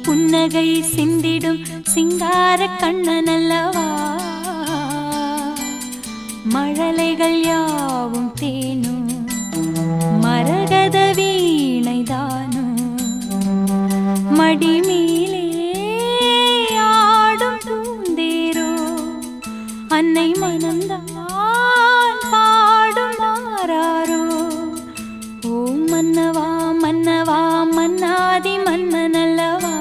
புன்னகை சிந்திடும் சிங்கார கண்ணனல்லவா மழலைகள் யாவும் தேனும் மரகத வீணைதானும் மடிமேலே ஆடும் பூந்தேரோ அன்னை மனம்தான் பாடும் மாறாரோ ஓ மன்னவா மன்னவா மன்னாதி மன்னனல்லவா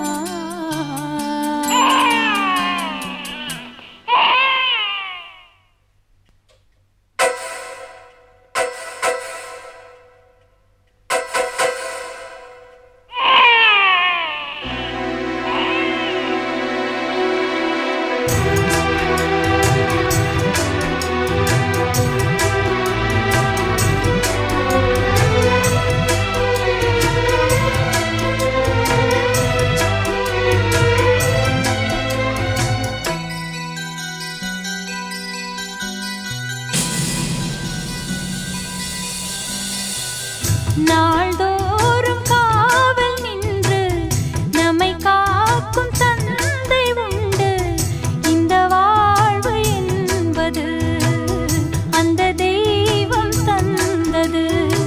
நாள்தோறும் காவல் நின்று நம்மை காக்கும் தந்தை உண்டு இந்த வாழ்வு என்பது அந்த தெய்வம் தந்தது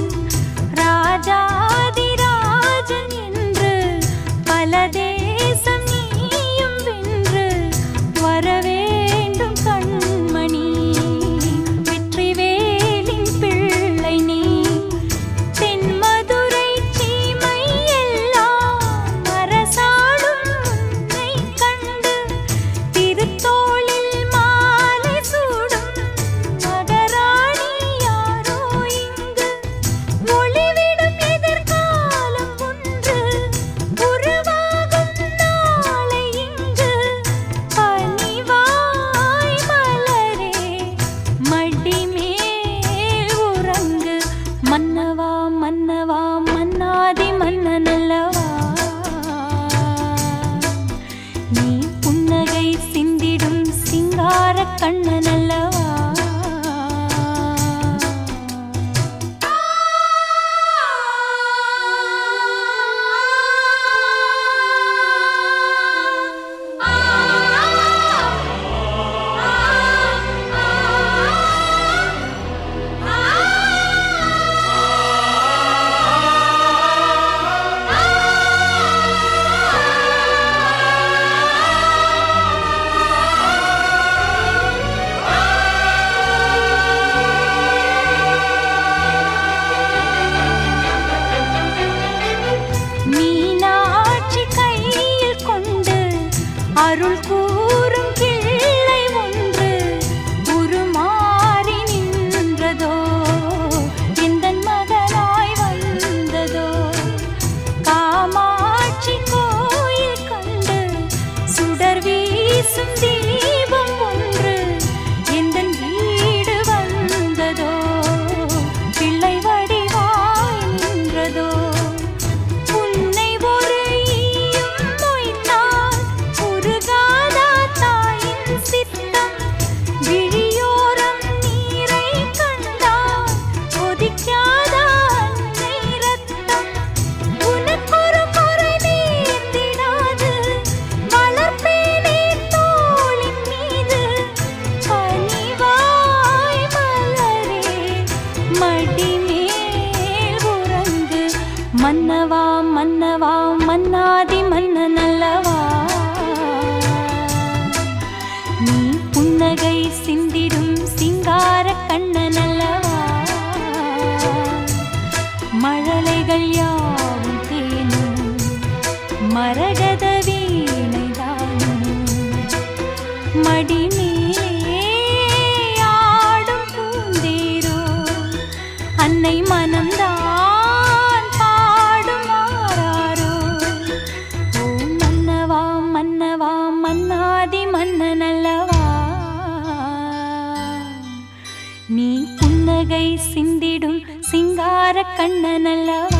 ராஜாதிராஜன் என்று பல தேசம் நீயும் வென்று வரவேண்டும் கண்மணி வெற்றிவேலின் பிள்ளை நீ தென்மதுரை சீமை எல்லாம் அரசாளும் உன்னை கண்டு திருத்தோளில் மாலை சூடும் மகராணி யாரோ இங்கு ஒளிவிடும் எதிர்காலம் ஒன்று உருவாகும் நாளை இங்கு பனிவாய் மலரே மடிமேல் உறங்கு மன்னவா மன்னவா மன்னாதி மன்னனல்லவா நீ புன்னகை சிந்திடும் சிங்கார கண்ணனல்லவா மீனாட்சி கையில் கொண்டு அருள் கூறும் கிள்ளை ஒன்று உருமாறி நின்றதோ எந்தன் மகனாய் வந்ததோ காமாட்சி கோயில் கண்டு சுடர் வீசும் தீபம் ஒன்று எந்தன் வீடு வந்ததோ பிள்ளை வடிவாய் நின்றதோ உன்னை ஒரு ஈயும் மொய்த்தால் உருகாதா தாயின் சித்தம் விழியோரம் நீரை கண்டால் கொதிக்காதா அன்னை ரத்தம் உனக்கொரு குறை நேர்ந்திடாது வளர்ப்பேனே தோளின் மீது பனிவாய் மலரே மடிமேல் உறங்கு மன்னவா மன்னவா மன்னாதி மன்னனல்லவா நீ புன்னகை சிந்திடும் சிங்கார கண்ணனல்லவா மழலைகள் யாவும் தேனும் மரகத வீணைதானும் மடிமேலே ஆடும் பூந்தேரோ அன்னை மனம்தான் பாடும் மாறாரோ ஓ மன்னவா மன்னவா மன்னாதி மன்னனல்லவா நீ புன்னகை சிந்திடும் சிங்கார கண்ணனல்லவா